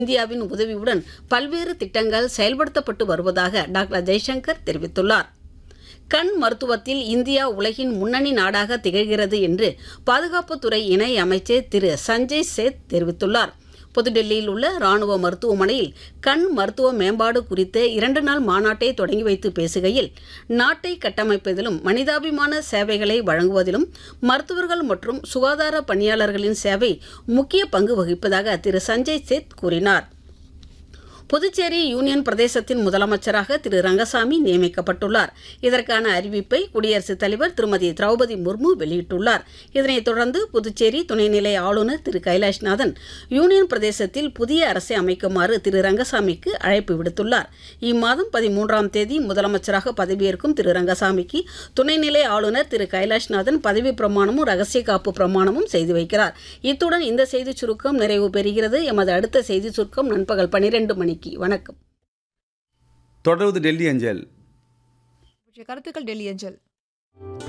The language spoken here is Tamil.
இந்தியாவின் உதவியுடன் பல்வேறு திட்டங்கள் செயல்படுத்தப்பட்டு வருவதாக டாக்டர் ஜெய்சங்கர் தெரிவித்துள்ளார் கண் மருத்துவத்தில் இந்தியா உலகின் முன்னணி நாடாக திகழ்கிறது என்று பாதுகாப்புத்துறை இணை அமைச்சர் திரு சஞ்சய் சேத் தெரிவித்துள்ளார் புதுடெல்லியில் உள்ள ராணுவ மருத்துவமனையில் கண் மருத்துவ மேம்பாடு குறித்த இரண்டு நாள் மாநாட்டை தொடங்கி வைத்து பேசுகையில் நாட்டை கட்டமைப்பதிலும் மனிதாபிமான சேவைகளை வழங்குவதிலும் மருத்துவர்கள் மற்றும் சுகாதார பணியாளர்களின் சேவை முக்கிய பங்கு வகிப்பதாக திரு சஞ்சய் சேத் கூறினார் புதுச்சேரி யூனியன் பிரதேசத்தின் முதலமைச்சராக திரு ரங்கசாமி நியமிக்கப்பட்டுள்ளார் இதற்கான அறிவிப்பை குடியரசுத் தலைவர் திருமதி திரௌபதி முர்மு வெளியிட்டுள்ளார் இதனைத் தொடர்ந்து புதுச்சேரி துணைநிலை ஆளுநர் திரு கைலாஷ்நாதன் யூனியன் பிரதேசத்தில் புதிய அரசை அமைக்குமாறு திரு ரங்கசாமிக்கு அழைப்பு விடுத்துள்ளார் இம்மாதம் பதிமூன்றாம் தேதி முதலமைச்சராக பதவியேற்கும் திரு ரங்கசாமிக்கு துணைநிலை ஆளுநர் திரு கைலாஷ்நாதன் பதவி பிரமாணமும் ரகசிய காப்பு பிரமாணமும் செய்து வைக்கிறார் இத்துடன் இந்த செய்திச் சுருக்கம் நிறைவு பெறுகிறது எமது அடுத்த செய்திச் சுருக்கம் நண்பகல் பனிரெண்டு மணிக்கு வணக்கம் தொடர்வது டெல்லி அஞ்சல் பற்றிய கருத்துக்கள் டெல்லி அஞ்சல்